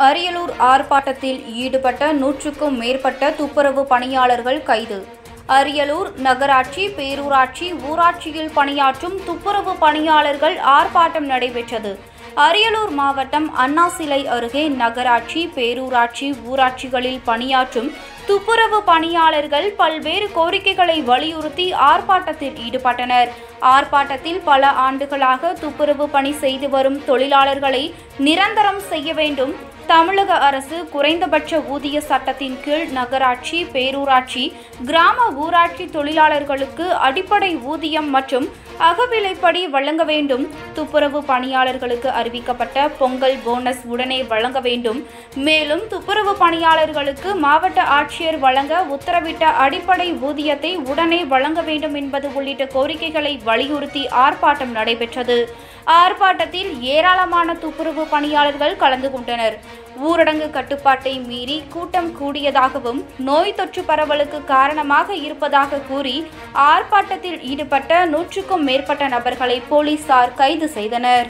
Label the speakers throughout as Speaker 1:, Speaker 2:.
Speaker 1: அரியலூர் ஆர்ப்பாட்டத்தில் ஈடுபட்ட நூற்றுக்கும் மேற்பட்ட துப்புரவு பணியாளர்கள் கைது அரியலூர் நகராட்சி பேரூராட்சி ஊராட்சியில் பணியாற்றும் துப்புரவு பணியாளர்கள் ஆர்ப்பாட்டம் நடைபெற்றது அரியலூர் மாவட்டம் அண்ணா சிலை அருகே நகராட்சி பேரூராட்சி ஊராட்சிகளில் பணியாற்றும் துப்புரவு பணியாளர்கள் பல்வேறு கோரிக்கைகளை வலியுறுத்தி ஆர்ப்பாட்டத்தில் ஈடுபட்டனர் ஆர்ப்பாட்டத்தில் பல ஆண்டுகளாக துப்புரவு பணி செய்து வரும் தொழிலாளர்களை நிரந்தரம் செய்ய வேண்டும் தமிழக அரசு குறைந்தபட்ச ஊதிய சட்டத்தின் கீழ் நகராட்சி பேரூராட்சி கிராம ஊராட்சி தொழிலாளர்களுக்கு அடிப்படை ஊதியம் மற்றும் அகவிலைப்படி வழங்க வேண்டும் துப்புரவு பணியாளர்களுக்கு அறிவிக்கப்பட்ட பொங்கல் போனஸ் உடனே வழங்க வேண்டும் மேலும் துப்புரவு பணியாளர்களுக்கு மாவட்ட ஆட்சியர் வழங்க உத்தரவிட்ட அடிப்படை ஊதியத்தை உடனே வழங்க வேண்டும் என்பது உள்ளிட்ட கோரிக்கைகளை வலியுறுத்தி ஆர்ப்பாட்டம் நடைபெற்றது ஆர்ப்பாட்டத்தில் ஏராளமான துப்புரவு பணியாளர்கள் கலந்து கொண்டனர் ஊரடங்கு கட்டுப்பாட்டை மீறி கூட்டம் கூடியதாகவும் நோய் தொற்று பரவலுக்கு காரணமாக இருப்பதாக கூறி ஆர்ப்பாட்டத்தில் ஈடுபட்ட நூற்றுக்கும் மேற்பட்ட நபர்களை போலீசார் கைது செய்தனர்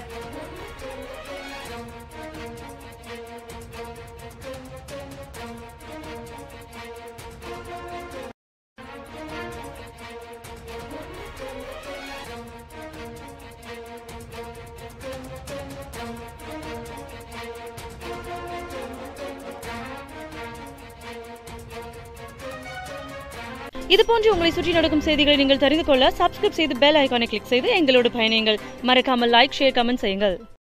Speaker 2: இது போன்று உங்களை சுற்றி நடக்கும் செய்திகளை நீங்கள் தெரிந்து கொள்ள சப்ஸ்கிரைப் செய்து பெல் ஐகானை கிளிக் செய்து எங்களோடு பயணியுங்கள் மறக்காமல் லைக் ஷேர் கமெண்ட் செய்யுங்கள்